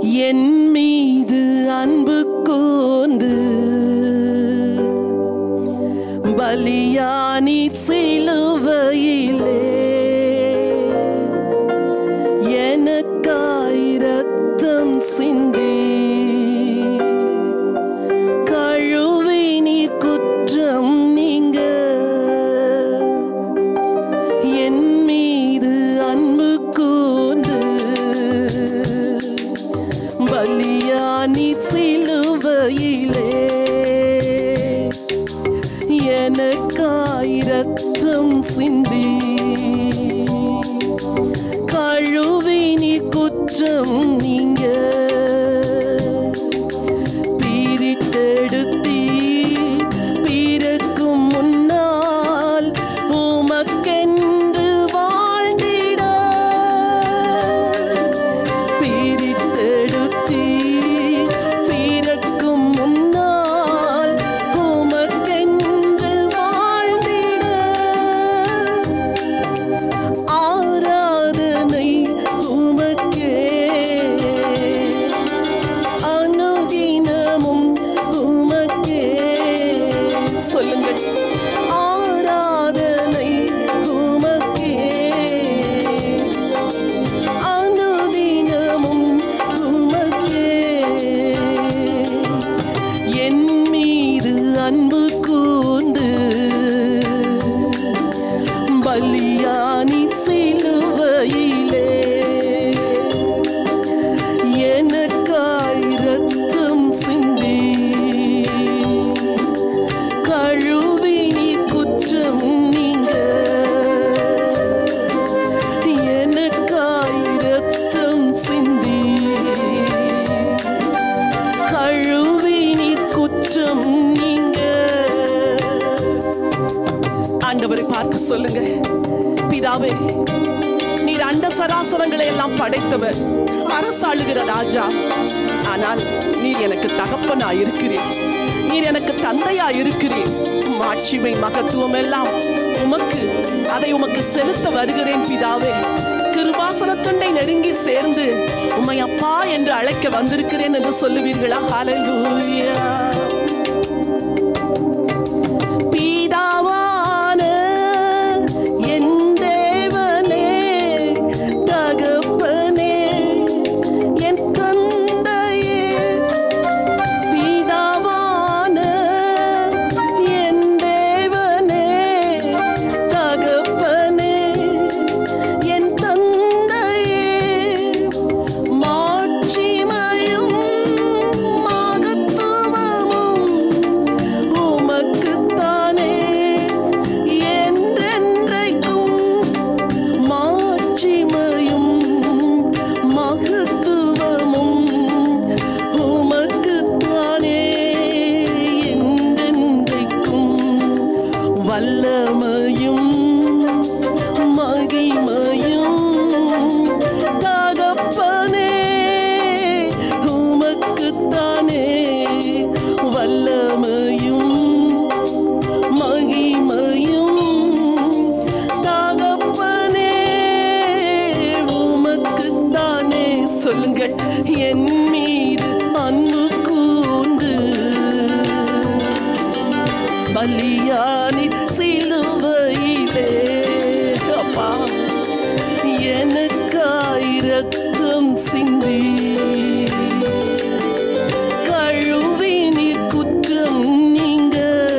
என் மீது அன்பு கூர்ந்து பலியானி சிலுவையிலே எனக்காய் ரத்தம் சிந்தி கழுவி நீர் குற்றம் நீங்க என் மீது அன்பு கூர்ந்து பலியானி சிலுவையிலே எனக்காய் ரத்தம் சிந்தி கழுவி நீ குற்றம் நீங்க பிரித்தெடுத்தீ பிறக்கும் முன்னால் உமக்கென்று வாழ்ந்திட பிரித்தெடுத்தீ பிறக்கும் முன்னால் உமக்கென்று வாழ்ந்திட ஆராதனை உமக்கே அனுதினமும் உமக்கே சொல்லுங்கள் ஆராதனை உமக்கே அனுதினமும் உமக்கே என் மீது அன்பு கூர்ந்து பலியானி சிலுவையிலே எனக்காய் ரத்தம் சிந்தி கழுவி நீ குற்றம் நீங்க எனக்காய் ரத்தம் சிந்தி கழுவி நீ குற்றம் நீங்க ஆண்டவரை பார்த்து சொல்லுங்க பிதாவே நீர் அண்ட சராசரங்களை எல்லாம் படைத்தவர் அரசாளுகிற ராஜா ஆனால் நீர் எனக்கு தகப்பனா இருக்கிறீர் நீர் எனக்கு தந்தையா இருக்கிறீர் மாட்சிமை மகத்துவம் எல்லாம் உமக்கு அதை உமக்கு செலுத்த வருகிறேன் பிதாவே கிருபாசனத்துண்டை நெருங்கி சேர்ந்து உம்மை அப்பா என்று அழைக்க வந்திருக்கிறேன் என்று சொல்லுவீர்களா ஹalleluya பிதாவான என் தேவனே தகப்பனே என் தந்தையே பிதாவான என் தேவனே தகப்பனே என் தந்தையே மாட்சிமையும் மகத்துவமும் உமக்குத்தானே என்றென்றைக்கும் மாட்சிமையும் மகத்துவமும் உமக்குத்தானே என்றென்றைக்கும் வல்லமையும் மகிமையும் தகப்பனே உமக்குத்தானே வல்லமையும் மகிமையும் தகப்பனே உமக்குத்தானே சொல்லுங்கள் என் மீது அன்பு கூர்ந்து பலியானி சிலுவையிலே அப்பா எனக்காய் ரத்தம் சிந்தி கழுவி நீர் குற்றம் நீங்க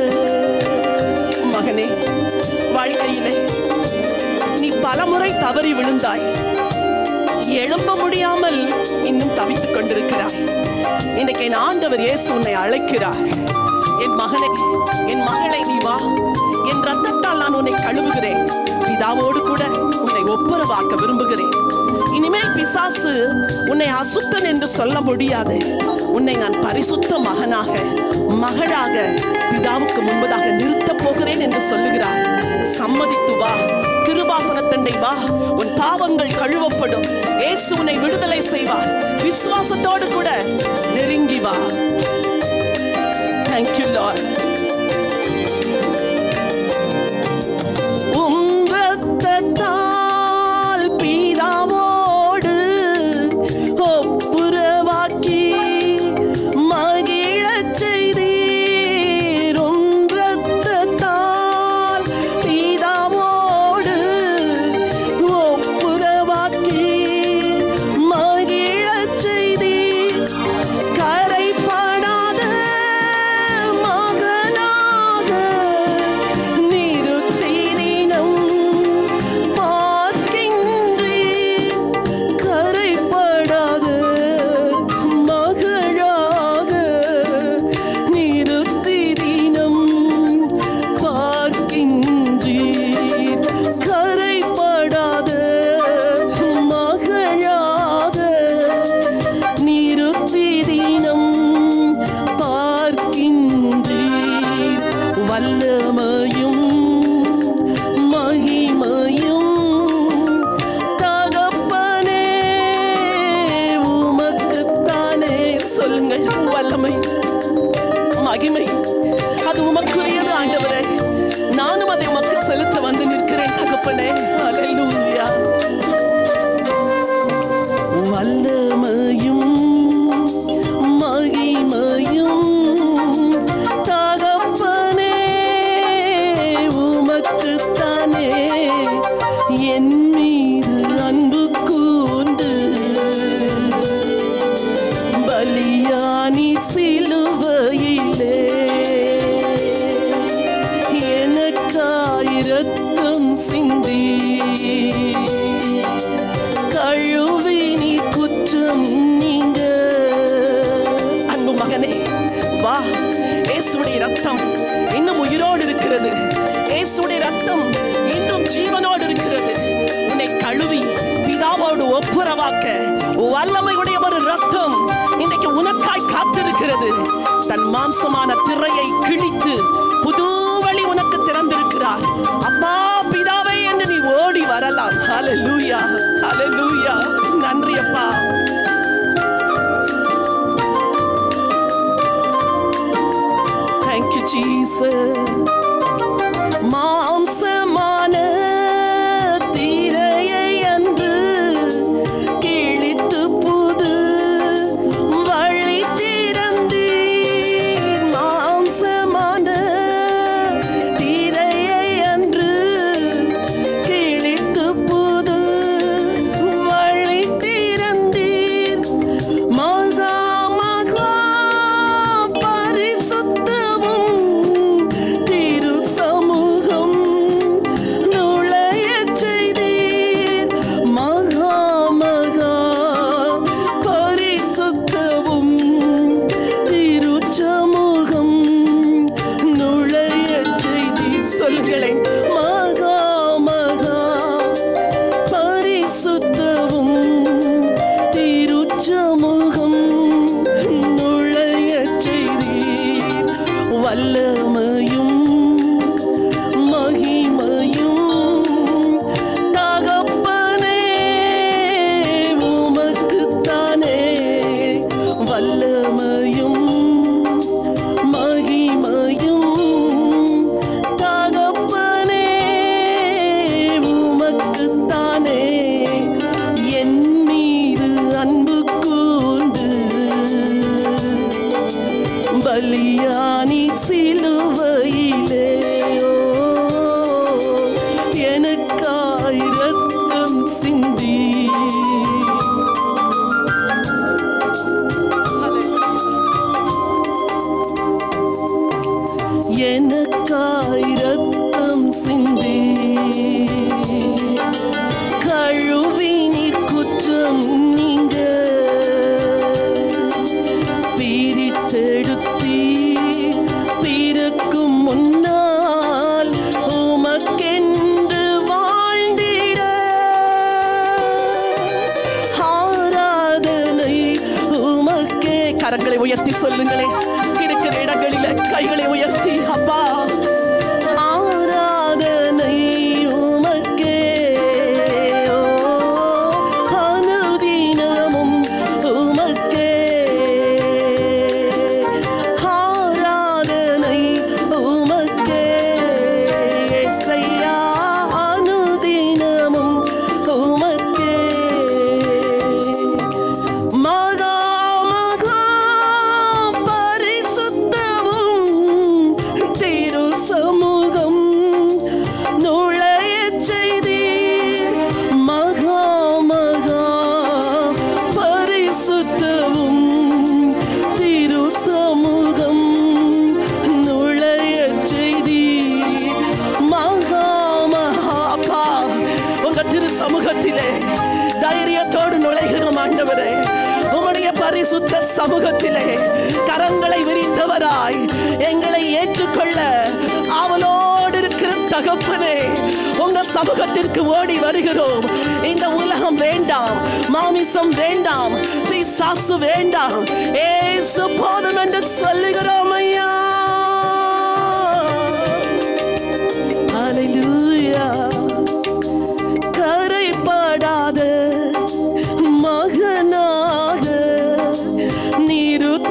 மகனே வாழ்க்கையிலே நீ பலமுறை தவறி விழுந்தாய் எழும்ப முடியாமல் இன்னும் தவித்துக் கொண்டிருக்கிறாய் இன்னைக்கு என் ஆண்டவர் இயேசு உன்னை அழைக்கிறார் என் மகனை என் மகளை நீ வா என் ரத்தத்தால் நான் உன்னை கழுவுகிறேன் பிதாவோடு கூட உன்னை ஒப்புரவாக்க விரும்புகிறேன் இனிமேல் பிசாசு உன்னை அசுத்தன் என்று சொல்ல முடியாது உன்னை நான் பரிசுத்த மகனாக மகளாக பிதாவுக்கு முன்பதாக நிறுத்தப் போகிறேன் என்று சொல்லுகிறார் சம்மதித்து வா கிருபாசனத்தண்டை வா உன் பாவங்கள் கழுவப்படும் இயேசு உன்னை விடுதலை செய்வார் விசுவாசத்தோடு கூட நெருங்கி வா தேங்க்யூ லார்ட் உம் ரத்தத்தால் பிதாவோடு ஒப்புரவா சொல்லுங்கள் வல்லமை மகிமை அது உமக்குரியது ஆண்டவரே நானும் அதை உமக்கு செலுத்த வந்து நிற்கிறேன் தகப்பனே அல்லேலூயா வல்லமையும் மகிமையும் தகப்பனே உமக்குத்தானே என் மீது அன்பு கூர்ந்து பலியானி சிலுவையிலே எனக்காய் ரத்தம் சிந்தி கழுவி நீ குற்றம் நீங்க அன்பு மகனே வா இயேசுடைய ரத்தம் இன்னும் உயிரோடு இருக்கிறது இயேசுடைய ரத்தம் இன்னும் ஜீவனோடு இருக்கிறது உன்னை கழுவி பிதாவோடு ஒப்புரவாக்க வல்லமையுடைய ஒரு ரத்தம் இன்னைக்கு உனக்காய் காத்திருக்கிறது தன் மாம்சமான திரையை கிழித்து புது வழி உனக்கு திறந்திருக்கிறார் அப்பா பிதாவை என்று நீ ஓடி வரலாம் ஹalleluya ஹalleluya நன்றி அப்பா Thank you Jesus மாம்சமான திரையை அன்று கிழித்து புது வழி திறந்தீர் மாம்சமான திரையை அன்று கிழித்து புது வழி திறந்தீர் மகா மகா பரிசுத்தவும் திரு சமூகம் நுழையச் செய்தீர் மகா மகா பரிசுத்தவும் திரு சமூகம் நுழையச் செய்தீர் சொல்களேன் மகா மகா பரிசுத்தவும் திருச்சமூகம் நுழையச் செய்தீர் வல்லமையும் மகிமையும் தகப்பனே உமக்குத்தானே வல்லமையும் மகிமையும் தகப்பனே உமக்குத்தானே என் மீது அன்பு கூர்ந்து பலியானி சிலுவையிலே ஓ, எனக்காய் ரத்தம் சிந்தி எனக்காய் ரத்தம் சிந்தி கழுவி நீர் குற்றம் நீங்க பிரித்தெடுத்தீ பிறக்கும் முன்னால் உமக்கென்று வாழ்ந்திட ஆராதனை உமக்கே கரங்களை உயர்த்தி சொல்லுங்களே இருக்கிற இடங்களில கைகளை உயர்த்தி அப்பா ஆராதனை உமக்கே ஓ, அனுதினமும் உமக்கே ஆராதனை உமக்கே இயேசையா, அனுதினமும் உமக்கே மகா மகா பரிசுத்தவும் திரு சமூகம் நுழையச் செய்தீர் மகா மகா பரிசுத்தவும் திரு சமூகம் நுழையச் செய்தீர் மகா மகாபா உங்க திரு சமூகத்திலே தைரியத்தோடு நுழைகிறோம் ஆண்டவரே உம்முடைய பரிசுத்த சமூகத்திலே கரங்களை விரித்தவராய் எங்களை ஏற்றுக்கொள்ள அவளோடு இருக்கிற தகப்பனே உங்க சமூகத்திற்கு ஓடி வருகிறோம் இந்த உலகம் வேண்டாம் மாமிசம் வேண்டாம் பிசாசு வேண்டாம் ஏசு போதும் என்று சொல்லுகிறோம் ஐயா Hallelujah. கரைப்படாத மகனாக நீரு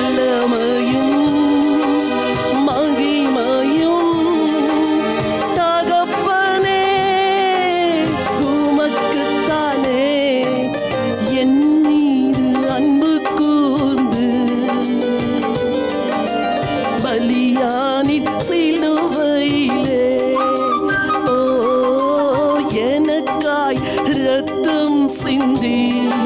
வல்லமையும் மகிமையும் தகப்பனே உமக்குத்தானே என் மீது அன்பு கூர்ந்து பலியானி சிலுவையிலே ஓ எனக்காய் ரத்தம் சிந்தி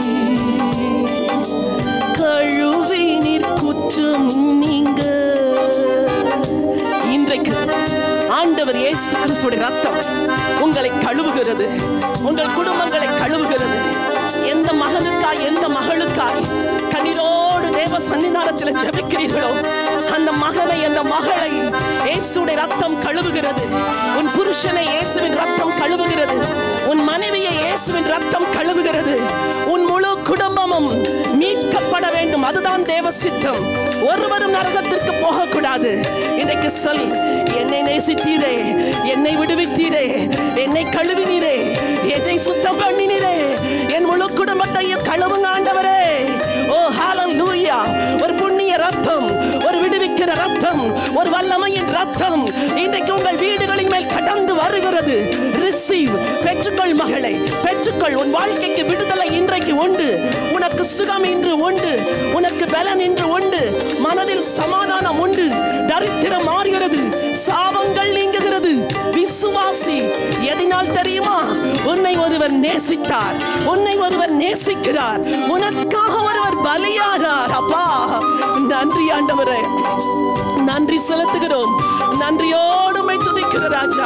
கழுவினீர் குற்றம் நீங்க இன்றைக்கு ஆண்டவர் இயேசு கிறிஸ்துடைய ரத்தம் உங்களை கழுவுகிறது உங்கள் குடும்பங்களை கழுவுகிறது எந்த மகனுக்காய் எந்த மகளுக்காய் கண்ணீரோடு தேவ சன்னிதானத்தில் ஜெபிக்கிறீர்களோ அந்த மகனை அந்த மகளை இயேசுடைய ரத்தம் கழுவுகிறது உன் புருஷனை இயேசுவின் ரத்தம் கழுவுகிறது உன் மனைவியை இயேசுவின் ரத்தம் கழுவுகிறது உன் முழு குடும்பமும் மீட்கப்பட வேண்டும் அதுதான் தேவ சித்தம் ஒருவரும் நரகத்திற்கு போகக்கூடாது இன்றைக்கு சொல் என்னை நேசித்தீரே என்னை விடுவித்தீரே என்னை கழுவினீரே என்னை சுத்தம் பண்ணினீரே என் முழு குடும்பத்தையும் கழுவுங்க ஆண்டவரே ஓ ஹalleluya ஒரு புண்ணிய ரத்தம் ஒரு விடுவிக்கிற ரத்தம் ஒரு வல்லமையின் ரத்தம் இன்றைக்கு உங்கள் வீடுகளின் மேல் கடந்து வருகிறது ரிசீவ் பெற்றுக்கொள் மகளை பெற்றுக்கொள் உன் வாழ்க்கைக்கு விடுதலை இன்றைக்கு உண்டு உனக்கு சுகம் இன்று உண்டு உனக்கு பலன் இன்று உண்டு மனதில் சமாதானம் உண்டு தரித்திரம் மாறுகிறது சாபங்கள் நீங்குகிறது விசுவாசி எதனால் தெரியுமா உன்னை ஒருவர் நேசித்தார் உன்னை ஒருவர் நேசிக்கிறார் உனக்காக ஒருவர் பலியானார் அப்பா நன்றி ஆண்டவரே நன்றி செலுத்துகிறோம் நன்றியோடு உம்மை துதிக்கிற ராஜா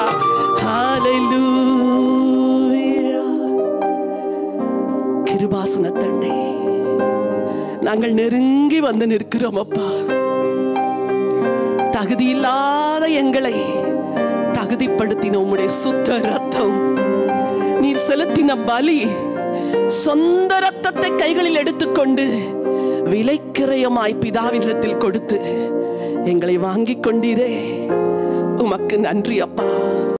ஹalleluya கிருபாசன தண்டே நாங்கள் நெருங்கி வந்து நிற்கிறோம் அப்பா தகுதி இல்லாத எங்களை தகுதிப்படுத்தின உம்முடைய சுத்த ரத்தம் நீர் செலுத்தின பலி சொந்த ரத்தத்தை கைகளில் எடுத்துக்கொண்டு விலைக்கிரயமாய் பிதாவினிடத்தில் கொடுத்து எங்களை வாங்கிக் கொண்டீரே உமக்கு நன்றி அப்பா